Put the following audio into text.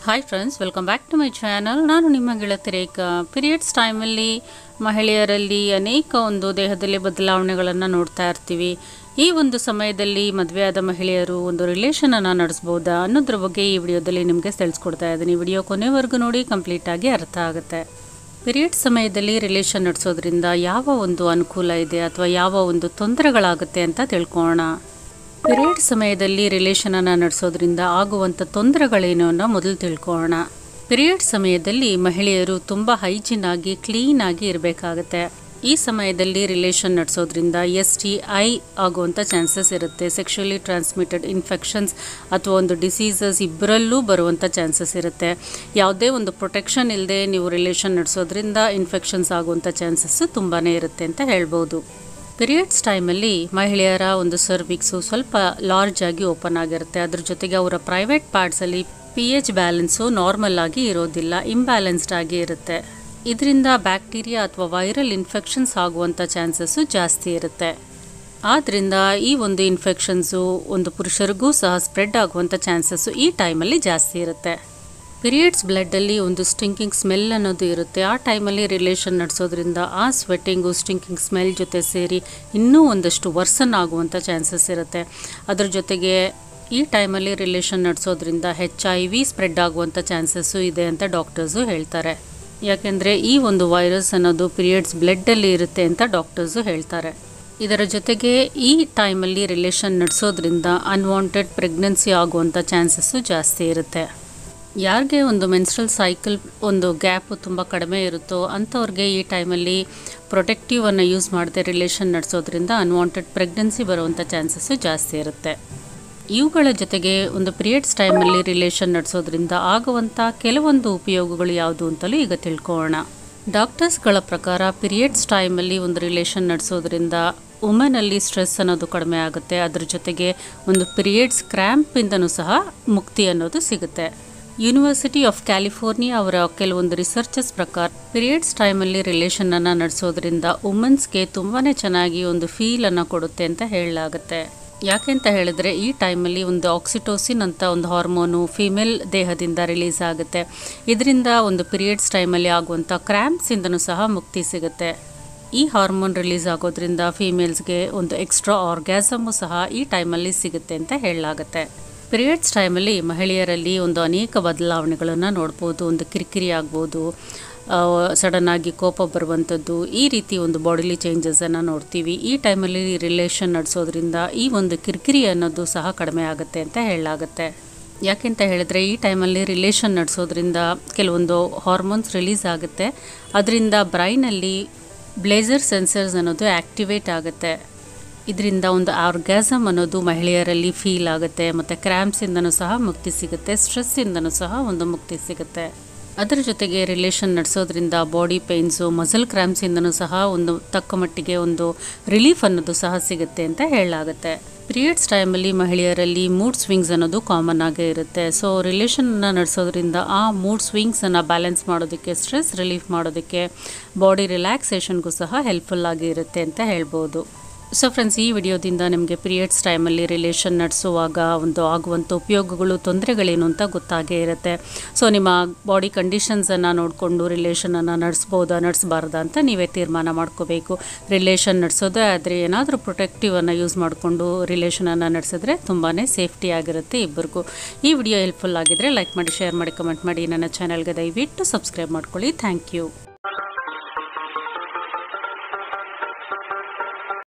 hi friends welcome back to my channel ನಾನು ನಿಮ್ಮ ಗೆಳತಿ ರೇಖಾ ಪೀರಿಯಡ್ಸ್ ಟೈಮಲ್ಲಿ ಮಹಿಳೆಯರಲ್ಲಿ ಅನೇಕ ಒಂದು ದೇಹದಲ್ಲಿ ಬದಲಾವಣೆಗಳನ್ನು ನೋಡ್ತಾ ಇರ್ತೀವಿ ಈ ಒಂದು ಸಮಯದಲ್ಲಿ ಮದುವೆಯಾದ ಮಹಿಳೆಯರು ಒಂದು ರಿಲೇಷನನ್ನು ನಡೆಸ್ಬೋದಾ ಅನ್ನೋದ್ರ ಬಗ್ಗೆ ಈ ವಿಡಿಯೋದಲ್ಲಿ ನಿಮಗೆ ತಿಳಿಸ್ಕೊಡ್ತಾ ಇದ್ದೀನಿ ವಿಡಿಯೋ ಕೊನೆವರೆಗೂ ನೋಡಿ ಕಂಪ್ಲೀಟಾಗಿ ಅರ್ಥ ಆಗುತ್ತೆ ಪೀರಿಯಡ್ ಸಮಯದಲ್ಲಿ ರಿಲೇಷನ್ ನಡೆಸೋದ್ರಿಂದ ಯಾವ ಒಂದು ಅನುಕೂಲ ಇದೆ ಅಥವಾ ಯಾವ ಒಂದು ತೊಂದರೆಗಳಾಗುತ್ತೆ ಅಂತ ತಿಳ್ಕೊಳ್ಳೋಣ ಪಿರಿಯಡ್ ಸಮಯದಲ್ಲಿ ರಿಲೇಷನನ್ನು ನಡೆಸೋದ್ರಿಂದ ಆಗುವಂಥ ತೊಂದರೆಗಳೇನು ಅನ್ನೋ ಮೊದಲು ತಿಳ್ಕೊಳ್ಳೋಣ ಪಿರಿಯಡ್ ಸಮಯದಲ್ಲಿ ಮಹಿಳೆಯರು ತುಂಬ ಹೈಜಿನ್ ಆಗಿ ಕ್ಲೀನ್ ಆಗಿ ಇರಬೇಕಾಗತ್ತೆ ಈ ಸಮಯದಲ್ಲಿ ರಿಲೇಷನ್ ನಡೆಸೋದ್ರಿಂದ ಎಸ್ ಟಿ ಐ ಆಗುವಂಥ ಚಾನ್ಸಸ್ ಇರುತ್ತೆ ಸೆಕ್ಷುಲಿ ಟ್ರಾನ್ಸ್ಮಿಟೆಡ್ ಇನ್ಫೆಕ್ಷನ್ಸ್ ಅಥವಾ ಒಂದು ಡಿಸೀಸಸ್ ಇಬ್ಬರಲ್ಲೂ ಬರುವಂಥ ಚಾನ್ಸಸ್ ಇರುತ್ತೆ ಯಾವುದೇ ಒಂದು ಪ್ರೊಟೆಕ್ಷನ್ ಇಲ್ಲದೆ ನೀವು ರಿಲೇಷನ್ ನಡೆಸೋದ್ರಿಂದ ಇನ್ಫೆಕ್ಷನ್ಸ್ ಆಗುವಂಥ ಚಾನ್ಸಸ್ಸು ತುಂಬಾ ಇರುತ್ತೆ ಅಂತ ಹೇಳ್ಬೋದು ಪಿರಿಯಡ್ಸ್ ಟೈಮಲ್ಲಿ ಮಹಿಳೆಯರ ಒಂದು ಸರ್ವಿಕ್ಸು ಸ್ವಲ್ಪ ಲಾರ್ಜ್ ಆಗಿ ಓಪನ್ ಆಗಿರುತ್ತೆ ಅದ್ರ ಜೊತೆಗೆ ಅವರ ಪ್ರೈವೇಟ್ ಪಾರ್ಟ್ಸಲ್ಲಿ ಪಿ ಎಚ್ ಬ್ಯಾಲೆನ್ಸು ನಾರ್ಮಲ್ ಆಗಿ ಇರೋದಿಲ್ಲ ಇಂಬ್ಯಾಲೆನ್ಸ್ಡ್ ಆಗಿ ಇರುತ್ತೆ ಇದರಿಂದ ಬ್ಯಾಕ್ಟೀರಿಯಾ ಅಥವಾ ವೈರಲ್ ಇನ್ಫೆಕ್ಷನ್ಸ್ ಆಗುವಂಥ ಚಾನ್ಸಸ್ಸು ಜಾಸ್ತಿ ಇರುತ್ತೆ ಆದ್ದರಿಂದ ಈ ಒಂದು ಇನ್ಫೆಕ್ಷನ್ಸು ಒಂದು ಪುರುಷರಿಗೂ ಸಹ ಸ್ಪ್ರೆಡ್ ಆಗುವಂಥ ಚಾನ್ಸಸ್ಸು ಈ ಟೈಮಲ್ಲಿ ಜಾಸ್ತಿ ಇರುತ್ತೆ ಪಿರಿಯಡ್ಸ್ ಬ್ಲಡ್ಡಲ್ಲಿ ಒಂದು ಸ್ಟಿಂಕಿಂಗ್ ಸ್ಮೆಲ್ ಅನ್ನೋದು ಇರುತ್ತೆ ಆ ಟೈಮಲ್ಲಿ ರಿಲೇಷನ್ ನಡೆಸೋದ್ರಿಂದ ಆ ಸ್ವೆಟ್ಟಿಂಗು ಸ್ಟಿಂಕಿಂಗ್ ಸ್ಮೆಲ್ ಜೊತೆ ಸೇರಿ ಇನ್ನೂ ಒಂದಷ್ಟು ವರ್ಸನ್ ಆಗುವಂಥ ಚಾನ್ಸಸ್ ಇರುತ್ತೆ ಅದ್ರ ಜೊತೆಗೆ ಈ ಟೈಮಲ್ಲಿ ರಿಲೇಷನ್ ನಡೆಸೋದ್ರಿಂದ ಹೆಚ್ ಐ ವಿ ಸ್ಪ್ರೆಡ್ ಆಗುವಂಥ ಚಾನ್ಸಸ್ಸು ಇದೆ ಅಂತ ಡಾಕ್ಟರ್ಸು ಹೇಳ್ತಾರೆ ಯಾಕೆಂದರೆ ಈ ಒಂದು ವೈರಸ್ ಅನ್ನೋದು ಪಿರಿಯಡ್ಸ್ ಬ್ಲಡ್ಡಲ್ಲಿ ಇರುತ್ತೆ ಅಂತ ಡಾಕ್ಟರ್ಸು ಹೇಳ್ತಾರೆ ಇದರ ಜೊತೆಗೆ ಈ ಟೈಮಲ್ಲಿ ರಿಲೇಷನ್ ನಡೆಸೋದ್ರಿಂದ ಅನ್ವಾಂಟೆಡ್ ಪ್ರೆಗ್ನೆನ್ಸಿ ಆಗುವಂಥ ಚಾನ್ಸಸ್ಸು ಜಾಸ್ತಿ ಇರುತ್ತೆ ಯಾರಿಗೆ ಒಂದು ಮೆನ್ಸ್ಟ್ರಲ್ ಸೈಕಲ್ ಒಂದು ಗ್ಯಾಪು ತುಂಬ ಕಡಿಮೆ ಇರುತ್ತೋ ಅಂಥವ್ರಿಗೆ ಈ ಟೈಮಲ್ಲಿ ಪ್ರೊಟೆಕ್ಟಿವನ್ನು ಯೂಸ್ ಮಾಡದೆ ರಿಲೇಷನ್ ನಡೆಸೋದ್ರಿಂದ ಅನ್ವಾಂಟೆಡ್ ಪ್ರೆಗ್ನೆನ್ಸಿ ಬರುವಂಥ ಚಾನ್ಸಸ್ಸು ಜಾಸ್ತಿ ಇರುತ್ತೆ ಇವುಗಳ ಜೊತೆಗೆ ಒಂದು ಪಿರಿಯಡ್ಸ್ ಟೈಮಲ್ಲಿ ರಿಲೇಷನ್ ನಡೆಸೋದ್ರಿಂದ ಆಗುವಂಥ ಕೆಲವೊಂದು ಉಪಯೋಗಗಳು ಯಾವುದು ಅಂತಲೂ ಈಗ ತಿಳ್ಕೊಳ್ಳೋಣ ಡಾಕ್ಟರ್ಸ್ಗಳ ಪ್ರಕಾರ ಪಿರಿಯಡ್ಸ್ ಟೈಮಲ್ಲಿ ಒಂದು ರಿಲೇಷನ್ ನಡೆಸೋದ್ರಿಂದ ವುಮನಲ್ಲಿ ಸ್ಟ್ರೆಸ್ ಅನ್ನೋದು ಕಡಿಮೆ ಆಗುತ್ತೆ ಅದ್ರ ಜೊತೆಗೆ ಒಂದು ಪಿರಿಯಡ್ಸ್ ಕ್ರ್ಯಾಂಪಿಂದನೂ ಸಹ ಮುಕ್ತಿ ಅನ್ನೋದು ಸಿಗುತ್ತೆ ಯೂನಿವರ್ಸಿಟಿ ಆಫ್ ಕ್ಯಾಲಿಫೋರ್ನಿಯಾ ಅವರ ಕೆಲವೊಂದು ರಿಸರ್ಚಸ್ ಪ್ರಕಾರ ಪಿರಿಯಡ್ಸ್ ಟೈಮಲ್ಲಿ ರಿಲೇಷನನ್ನು ನಡೆಸೋದ್ರಿಂದ ವುಮೆನ್ಸ್ಗೆ ತುಂಬಾ ಚೆನ್ನಾಗಿ ಒಂದು ಫೀಲನ್ನು ಕೊಡುತ್ತೆ ಅಂತ ಹೇಳಲಾಗುತ್ತೆ ಯಾಕೆ ಅಂತ ಹೇಳಿದ್ರೆ ಈ ಟೈಮಲ್ಲಿ ಒಂದು ಆಕ್ಸಿಟೋಸಿನ್ ಅಂತ ಒಂದು ಹಾರ್ಮೋನು ಫಿಮೇಲ್ ದೇಹದಿಂದ ರಿಲೀಸ್ ಆಗುತ್ತೆ ಇದರಿಂದ ಒಂದು ಪಿರಿಯಡ್ಸ್ ಟೈಮಲ್ಲಿ ಆಗುವಂಥ ಕ್ರ್ಯಾಂಪ್ಸಿಂದನೂ ಸಹ ಮುಕ್ತಿ ಸಿಗುತ್ತೆ ಈ ಹಾರ್ಮೋನ್ ರಿಲೀಸ್ ಆಗೋದ್ರಿಂದ ಫೀಮೇಲ್ಸ್ಗೆ ಒಂದು ಎಕ್ಸ್ಟ್ರಾ ಆರ್ಗ್ಯಾಸಮು ಸಹ ಈ ಟೈಮಲ್ಲಿ ಸಿಗುತ್ತೆ ಅಂತ ಹೇಳಲಾಗುತ್ತೆ ಪಿರಿಯಡ್ಸ್ ಟೈಮಲ್ಲಿ ಮಹಿಳೆಯರಲ್ಲಿ ಒಂದು ಅನೇಕ ಬದಲಾವಣೆಗಳನ್ನು ನೋಡ್ಬೋದು ಒಂದು ಕಿರಿಕಿರಿ ಆಗ್ಬೋದು ಸಡನ್ನಾಗಿ ಕೋಪ ಬರುವಂಥದ್ದು ಈ ರೀತಿ ಒಂದು ಬಾಡಿಲಿ ಚೇಂಜಸನ್ನು ನೋಡ್ತೀವಿ ಈ ಟೈಮಲ್ಲಿ ರಿಲೇಷನ್ ನಡೆಸೋದ್ರಿಂದ ಈ ಒಂದು ಕಿರಿಕಿರಿ ಅನ್ನೋದು ಸಹ ಕಡಿಮೆ ಆಗುತ್ತೆ ಅಂತ ಹೇಳಲಾಗುತ್ತೆ ಯಾಕೆಂತ ಹೇಳಿದ್ರೆ ಈ ಟೈಮಲ್ಲಿ ರಿಲೇಷನ್ ನಡೆಸೋದ್ರಿಂದ ಕೆಲವೊಂದು ಹಾರ್ಮೋನ್ಸ್ ರಿಲೀಸ್ ಆಗುತ್ತೆ ಅದರಿಂದ ಬ್ರೈನಲ್ಲಿ ಬ್ಲೇಸರ್ ಸೆನ್ಸರ್ಸ್ ಅನ್ನೋದು ಆ್ಯಕ್ಟಿವೇಟ್ ಆಗುತ್ತೆ ಇದರಿಂದ ಒಂದು ಆರ್ಗ್ಯಾಸಮ್ ಅನ್ನೋದು ಮಹಿಳೆಯರಲ್ಲಿ ಫೀಲ್ ಆಗುತ್ತೆ ಮತ್ತು ಕ್ರ್ಯಾಂಪ್ಸಿಂದನೂ ಸಹ ಮುಕ್ತಿ ಸಿಗುತ್ತೆ ಸ್ಟ್ರೆಸ್ಸಿಂದನೂ ಸಹ ಒಂದು ಮುಕ್ತಿ ಸಿಗುತ್ತೆ ಅದರ ಜೊತೆಗೆ ರಿಲೇಷನ್ ನಡೆಸೋದ್ರಿಂದ ಬಾಡಿ ಪೇನ್ಸು ಮಸಲ್ ಕ್ರ್ಯಾಂಪ್ಸಿಂದನೂ ಸಹ ಒಂದು ತಕ್ಕ ಮಟ್ಟಿಗೆ ಒಂದು ರಿಲೀಫ್ ಅನ್ನೋದು ಸಹ ಸಿಗುತ್ತೆ ಅಂತ ಹೇಳಲಾಗುತ್ತೆ ಪಿರಿಯಡ್ಸ್ ಟೈಮಲ್ಲಿ ಮಹಿಳೆಯರಲ್ಲಿ ಮೂಡ್ ಸ್ವಿಂಗ್ಸ್ ಅನ್ನೋದು ಕಾಮನ್ ಆಗೇ ಇರುತ್ತೆ ಸೊ ರಿಲೇಷನ್ನ ನಡೆಸೋದ್ರಿಂದ ಆ ಮೂಡ್ ಸ್ವಿಂಗ್ಸನ್ನು ಬ್ಯಾಲೆನ್ಸ್ ಮಾಡೋದಕ್ಕೆ ಸ್ಟ್ರೆಸ್ ರಿಲೀಫ್ ಮಾಡೋದಕ್ಕೆ ಬಾಡಿ ರಿಲ್ಯಾಕ್ಸೇಷನ್ಗೂ ಸಹ ಹೆಲ್ಪ್ಫುಲ್ ಆಗಿ ಇರುತ್ತೆ ಅಂತ ಹೇಳ್ಬೋದು ಸೊ ಫ್ರೆಂಡ್ಸ್ ಈ ವಿಡಿಯೋದಿಂದ ನಿಮಗೆ ಪೀರಿಯಡ್ಸ್ ಟೈಮಲ್ಲಿ ರಿಲೇಷನ್ ನಡೆಸುವಾಗ ಒಂದು ಆಗುವಂಥ ಉಪಯೋಗಗಳು ತೊಂದರೆಗಳೇನು ಅಂತ ಗೊತ್ತಾಗೇ ಇರುತ್ತೆ ಸೊ ನಿಮ್ಮ ಬಾಡಿ ಕಂಡೀಷನ್ಸನ್ನು ನೋಡಿಕೊಂಡು ರಿಲೇಷನನ್ನು ನಡೆಸ್ಬೋದಾ ನಡೆಸಬಾರ್ದಾ ಅಂತ ನೀವೇ ತೀರ್ಮಾನ ಮಾಡ್ಕೋಬೇಕು ರಿಲೇಷನ್ ನಡೆಸೋದೇ ಆದರೆ ಏನಾದರೂ ಪ್ರೊಟೆಕ್ಟಿವನ್ನು ಯೂಸ್ ಮಾಡಿಕೊಂಡು ರಿಲೇಷನನ್ನು ನಡೆಸಿದ್ರೆ ತುಂಬಾ ಸೇಫ್ಟಿ ಆಗಿರುತ್ತೆ ಇಬ್ಬರಿಗೂ ಈ ವಿಡಿಯೋ ಹೆಲ್ಪ್ಫುಲ್ ಆಗಿದ್ರೆ ಲೈಕ್ ಮಾಡಿ ಶೇರ್ ಮಾಡಿ ಕಮೆಂಟ್ ಮಾಡಿ ನನ್ನ ಚಾನಲ್ಗೆ ದಯವಿಟ್ಟು ಸಬ್ಸ್ಕ್ರೈಬ್ ಮಾಡ್ಕೊಳ್ಳಿ ಥ್ಯಾಂಕ್ ಯು